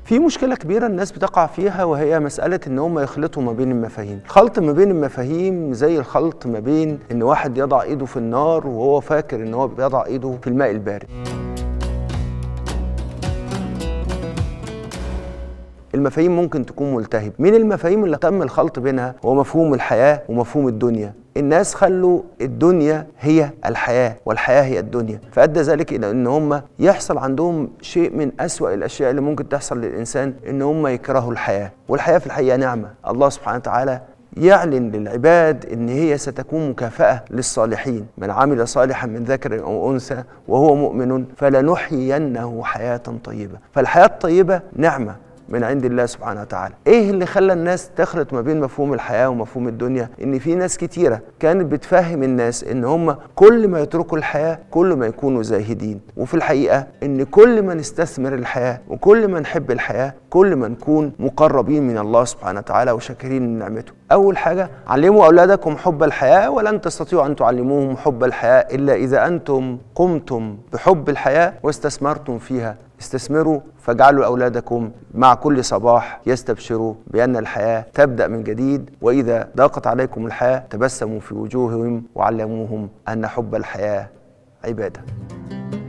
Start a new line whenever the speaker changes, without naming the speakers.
في مشكلة كبيرة الناس بتقع فيها وهي مسألة إن هم يخلطوا ما بين المفاهيم، خلط ما بين المفاهيم زي الخلط ما بين إن واحد يضع إيده في النار وهو فاكر إن هو بيضع إيده في الماء البارد. المفاهيم ممكن تكون ملتهب من المفاهيم اللي تم الخلط بينها هو مفهوم الحياة ومفهوم الدنيا الناس خلوا الدنيا هي الحياة والحياة هي الدنيا فأدى ذلك إلى أن هم يحصل عندهم شيء من أسوأ الأشياء اللي ممكن تحصل للإنسان أن هم يكرهوا الحياة والحياة في الحقيقة نعمة الله سبحانه وتعالى يعلن للعباد ان هي ستكون مكافاه للصالحين من عمل صالحا من ذكر او انثى وهو مؤمن فلنحيينه حياه طيبه فالحياه الطيبه نعمه من عند الله سبحانه وتعالى ايه اللي خلى الناس تخلط ما بين مفهوم الحياه ومفهوم الدنيا ان في ناس كتيره كانت بتفهم الناس ان هم كل ما يتركوا الحياه كل ما يكونوا زاهدين وفي الحقيقه ان كل ما نستثمر الحياه وكل ما نحب الحياه كل ما نكون مقربين من الله سبحانه وتعالى وشاكرين من نعمته اول حاجه علموا اولادكم حب الحياه ولن تستطيعوا ان تعلموهم حب الحياه الا اذا انتم قمتم بحب الحياه واستثمرتم فيها استثمروا فاجعلوا أولادكم مع كل صباح يستبشروا بأن الحياة تبدأ من جديد وإذا ضاقت عليكم الحياة تبسموا في وجوههم وعلموهم أن حب الحياة عبادة